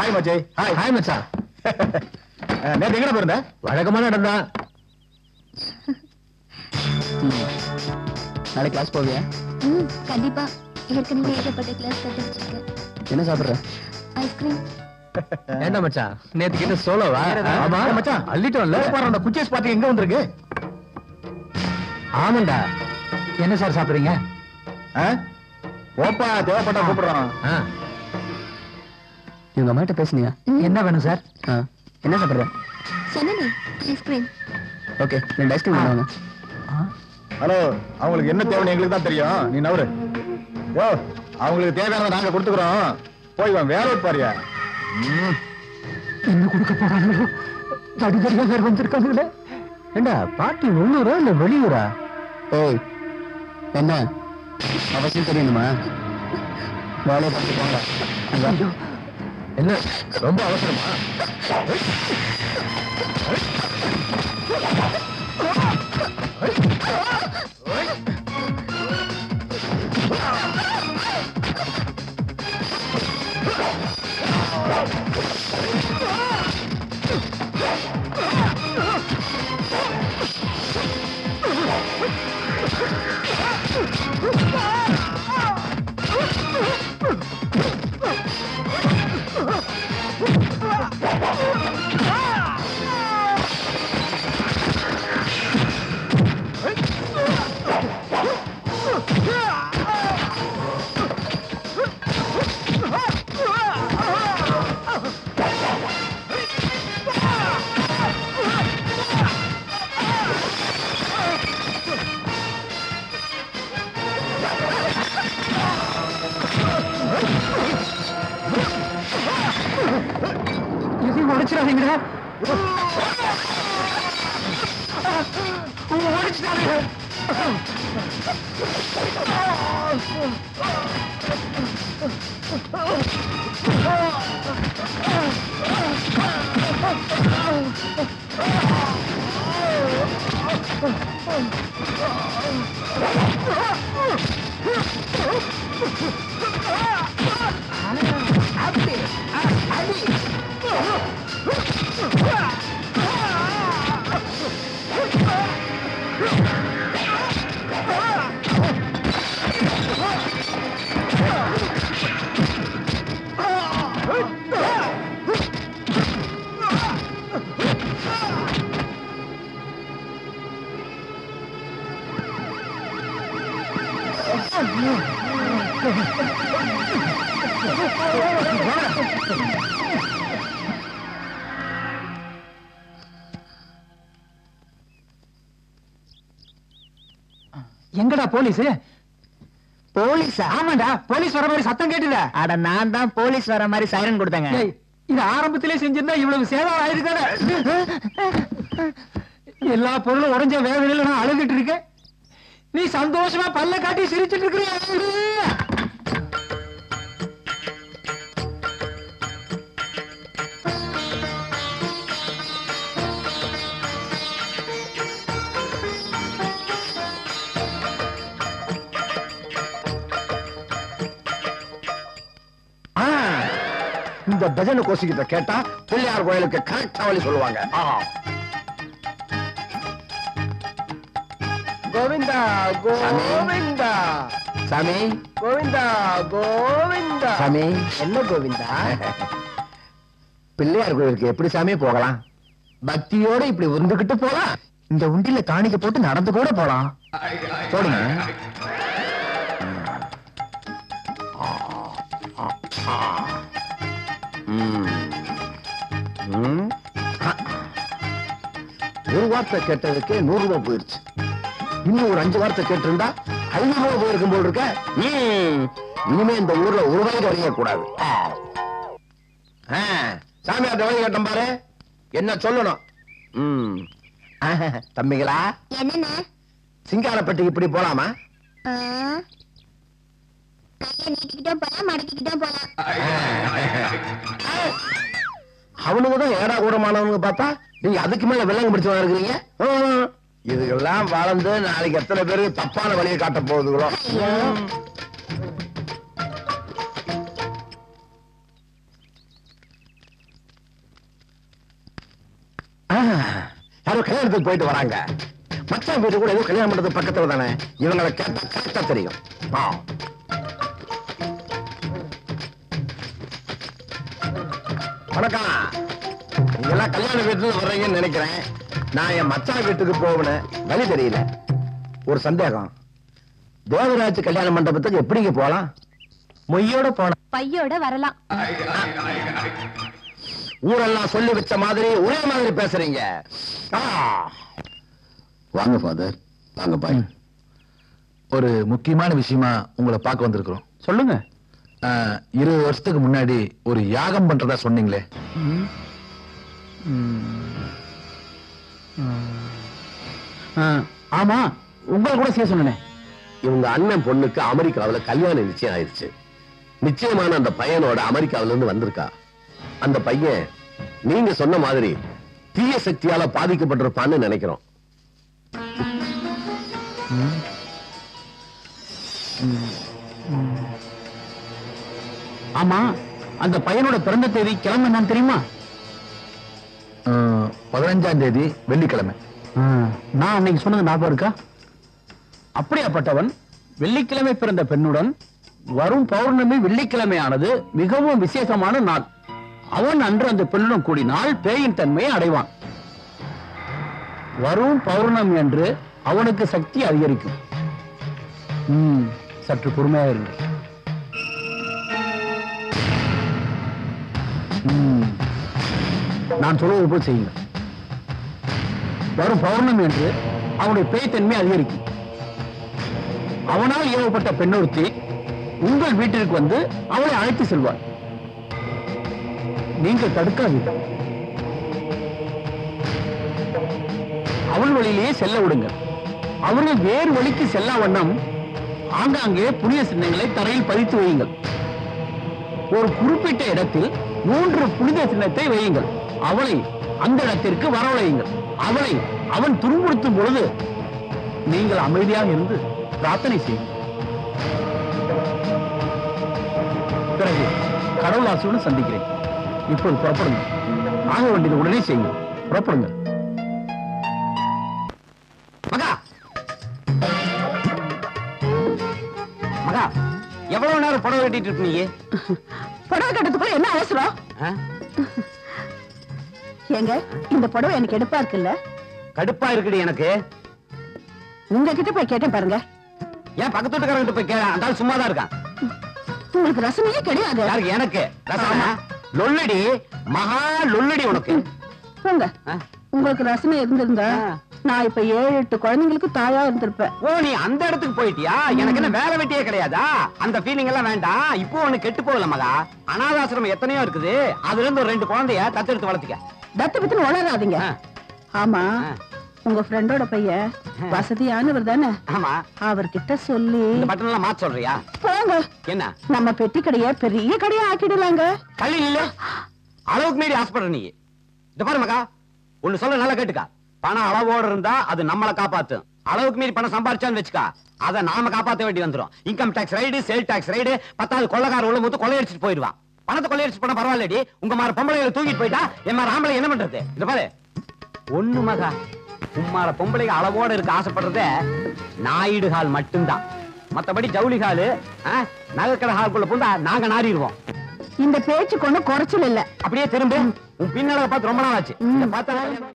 Hi மச்சி hi hi மச்சான் நேத்து எங்கடா போயிருந்த வழக்கமான இடம் தான் நாளைக்கு கிளாஸ் போவியா ம் கண்டிப்பா ஏற்கனவே ஏகப்பட்ட கிளாஸ் கட்டு வச்சிருக்கேன் என்ன சாப்பிடுற ஐஸ்கிரீம் என்ன மச்சான் நேத்து கிட்ட சோலோவா ஆமா மச்சான் அள்ளிட்டோம்ல பாரு அந்த குச்சேஸ் பார்ட்டி எங்க வந்திருக்கு ஆமாண்டா என்ன சார் சாப்பிடுறீங்க ஆ? ஓப்பா தேவைப்பட்டா கூப்பிடுறோம் ஆ, இவங்க அம்மாட்ட பேசுனியா என்ன வேணும் சார் ஆ என்ன சாப்பிடுற சொன்னனே ஐஸ்கிரீம் ஓகே ரெண்டு ஐஸ்கிரீம் வாங்க ஹலோ அவங்களுக்கு என்ன தேவைன்னு எங்களுக்கு தான் தெரியும் நீ நவரு யோ அவங்களுக்கு தேவையானதை நாங்க கொடுத்துக்கிறோம் போய் வா வேற ஒரு பாரியா ம். என்ன கொடுக்க போறாங்களோ தடிதடியா வேற வந்திருக்காங்களே ஏண்டா பாட்டி உள்ளூரா இல்ல வெளியூரா ஓய் என்ன அவசியம் தெரியணுமா வேலையை பார்த்து போங்க அங்க. என்ன ரொம்ப அவசரமா எதையும் உடைச்சிடாதீங்கடா உடைச்சிட்டாங்க எங்கடா போலீஸ் போலீஸா ஆமாண்டா போலீஸ் வர மாதிரி சத்தம் கேட்டுல அட நான் தான் போலீஸ் வர மாதிரி சைரன் கொடுத்தேங்க ஏய், இது ஆரம்பத்திலே செஞ்சிருந்தா இவ்வளவு சேதம் ஆயிருக்காத எல்லா பொருளும் உடைஞ்ச வேதனையில நான் அழுதுட்டு இருக்கேன் நீ சந்தோஷமா பல்ல காட்டி சிரிச்சிட்டு இருக்கிறியா ஆ, இந்த பஜனை கோஷிக்கிட்ட கேட்டா பிள்ளையார் கோயிலுக்கு கரெக்டா வழி சொல்லுவாங்க ஆ. கோவிந்தா கோவிந்தா சாமி கோவிந்தா கோவிந்தா சாமி என்ன கோவிந்தா பிள்ளையார் கோயிலுக்கு எப்படி சாமி போகலாம் பக்தியோட இப்படி உருந்துகிட்டு போலாம் இந்த உண்டில காணிக்க போட்டு நடந்து கூட போலாம் போடுங்க ம். ஒரு வார்த்தை கேட்டதுக்கே நூறு ரூபாய் போயிருச்சு இன்னும் ஒரு அஞ்சு வார்த்தை கேட்டிருந்தா ஐநூறு ரூபாய் போயிருக்கும் போல் இருக்க ம். இனிமே இந்த ஊர்ல ஒரு ரூபாய்க்கு வரைய கூடாது சாமி அந்த வழி கேட்டோம் பாரு என்ன சொல்லணும் ம். ஆஹா, தம்பிகளா என்னண்ணே சிங்காரப்பட்டி இப்படி போலாமா ஆ, கையை நீட்டிக்கிட்டும் போலாம் மடக்கிக்கிட்டும் போலாம் அவனுங்க தான் ஏடா கூடமானவங்க பார்த்தா நீங்க அதுக்கு மேல விலங்கு பிடிச்சவங்க இருக்கிறீங்க ம். இதுக்கெல்லாம் வளர்ந்து நாளைக்கு எத்தனை பேரு தப்பான வழியை காட்ட போகுதுங்களோ ஐயோ. எல்லாரும் கல்யாணத்துக்கு போயிட்டு வராங்க மச்சான் வீட்டு கூட ஏதோ கல்யாணம் பண்றது பக்கத்துல தானே இவங்களை கேட்டா கரெக்டா தெரியும் பாவம். வணக்கம் நீங்க எல்லாம் கல்யாண வீட்டுல வர்றீங்கன்னு நினைக்கிறேன் நான் என் மச்சான் வீட்டுக்கு போகணும் வழி தெரியல ஒரு சந்தேகம் தேவராஜ் கல்யாண மண்டபத்துக்கு எப்படிங்க போலாம் மொய்யோட போன பையோட வரலாம் ஊரெல்லாம் சொல்லி வச்ச மாதிரி ஒரே மாதிரி பேசுறீங்க ஆ. வாங்க ஃபாதர் வாங்க பாய் ஒரு முக்கியமான விஷயமா உங்களை பார்க்க வந்திருக்கிறோம் சொல்லுங்க ஆஹ், இருபது வருஷத்துக்கு முன்னாடி ஒரு யாகம் பண்றதா சொன்னீங்களே ஆ, ஆமா உங்களை கூட செய்ய சொன்னேன் இவங்க அண்ணன் பொண்ணுக்கு அமெரிக்காவுல கல்யாணம் நிச்சயம் ஆயிடுச்சு நிச்சயமான அந்த பையனோட அமெரிக்காவுல இருந்து வந்திருக்கா அந்த பையன் நீங்க சொன்ன மாதிரி தீய சக்தியால பாதிக்கப்பட்டிருப்பான்னு நினைக்கிறோம் ஆமா அந்த பையனோட பிறந்த தேதி கிழமை என்னன்னு தெரியுமா ஆஹ், பதினஞ்சாம் தேதி வெள்ளிக்கிழமை ஆ, நான் அன்னைக்கு சொன்னது ஞாபகம் இருக்கா அப்படியாப்பட்டவன் வெள்ளிக்கிழமை பிறந்த பெண்ணுடன் வரும் பௌர்ணமி வெள்ளிக்கிழமையானது மிகவும் விசேஷமான நாள் அவன் அன்று அந்த பெண்ணுடன் கூடினால் பேயின் தன்மையை அடைவான் வரும் பௌர்ணமி அன்று அவனுக்கு சக்தி அதிகரிக்கும் ம், சற்று பொறுமையாக இருங்கள் ம், நான் சொல்வது போல் செய்யுங்கள் வரும் பௌர்ணமி என்று அவனுடைய பேய்த்தன்மை அதிகரிக்கும் அவனால் ஏவப்பட்ட பெண்ணொருத்தி உங்கள் வீட்டிற்கு வந்து அவளை அழைத்து செல்வாள் நீங்கள் தடுக்காதீர்கள் அவள் வழியிலேயே செல்ல விடுங்கள் அவர்கள் வேறு வழிக்கு செல்லா வண்ணம் ஆங்காங்கே புனித சின்னங்களை தரையில் பதித்து வையுங்கள் ஒரு குறிப்பிட்ட இடத்தில் மூன்று புனித சின்னத்தை வையுங்கள் அவளை அந்த இடத்திற்கு வரவழையுங்கள் அவளை அவன் துன்புறுத்தும் பொழுது நீங்கள் அமைதியாக இருந்து பிரார்த்தனை செய்யுங்கள் பிறகு கடவுள் ஆசியுடன் சந்திக்கிறேன் இப்போது புறப்படுங்க ஆக வேண்டியது உடனே செய்யுங்கள் புறப்படுங்க மகா மகா எவ்வளவு நேரம் புடவை வெட்டிட்டு இருப்ப நீ புடவை கட்டத்துக்குள்ள என்ன அவசரம் ஆ? ஏங்க இந்த புடவை எனக்கு எடுப்பா இருக்குல்ல கடுப்பா இருக்குடி எனக்கு உங்ககிட்ட போய் கேட்டேன் பாருங்க ஏன் பக்கத்து வீட்டுக்காரங்கிட்ட போய் கேள அந்த ஆள் சும்மா தான் இருக்கான் உங்களுக்கு ரசனையே கிடையாது யாருக்கு எனக்கு ரசனா லொல்லடி மகா லொல்லடி உனக்கு போங்க ஆ? உங்களுக்கு ரசனை இருந்திருந்தா ஆ. நான் இப்ப ஏழு எட்டு குழந்தைங்களுக்கு தாயா இருந்திருப்பேன் ஓ நீ அந்த இடத்துக்கு போயிட்டியா எனக்கு என்ன வேலை வெட்டியே கிடையாதா அந்த ஃபீலிங் எல்லாம் வேண்டாம் இப்போ ஒண்ணு கெட்டு போகல மகா அனாதாசிரமம் எத்தனையோ இருக்குது அதுல இருந்து ஒரு ரெண்டு குழந்தைய தத்தெடுத்து வளர்த்துக்க தத்து பித்துன்னு வளராதீங்க ஆ. ஆமா ஆ. உங்க ஃப்ரெண்டோட பையன் வசதியானவர் தானே ஆமா அவர்கிட்ட சொல்லி இந்த பட்டன் எல்லாம் மாத்த சொல்றியா போங்க என்ன நம்ம பெட்டி கடைய பெரிய கடையா ஆக்கிடலாங்க கல்வி இல்ல அளவுக்கு மீறி ஆசைப்படுற நீ இந்த பாரு மகா ஒண்ணு சொல்ல நல்லா கேட்டுக்கா பணம் அளவோட இருந்தா அது நம்மளை காப்பாத்தும் அளவுக்கு மீறி பணம் சம்பாரிச்சான்னு வச்சுக்கா அதை நாம காப்பாத்த வேண்டி வந்துரும் income tax raid sale tax raid பத்தாவது கொள்ளக்கார உள்ள மூத்து கொள்ளையடிச்சிட்டு போயிடுவான் பணத்தை கொள்ளையடிச்சு போனா பரவாயில்லடி உங்க மாதிரி பொம்பளைகளை தூக்கிட்டு போயிட்டா என் மாதிரி ஆம்பளை என்ன பண்றது இந்த பாரு ஒண்ணு மகா உம்மார பொம்பளைங்க அளவோட இருக்க ஆசைப்படுறதே நாயுடு ஹால் மட்டும்தான் மத்தபடி ஜவுளி ஹாலு நகைக்கடை ஹால்குள்ள புந்தா நாங்க நாறிடுவோம் இந்த பேச்சுக்கு ஒண்ணும் குறைச்சல் இல்ல அப்படியே திரும்ப உன் பின்னால பார்த்து ரொம்ப நாள் ஆச்சு இதை பார்த்தா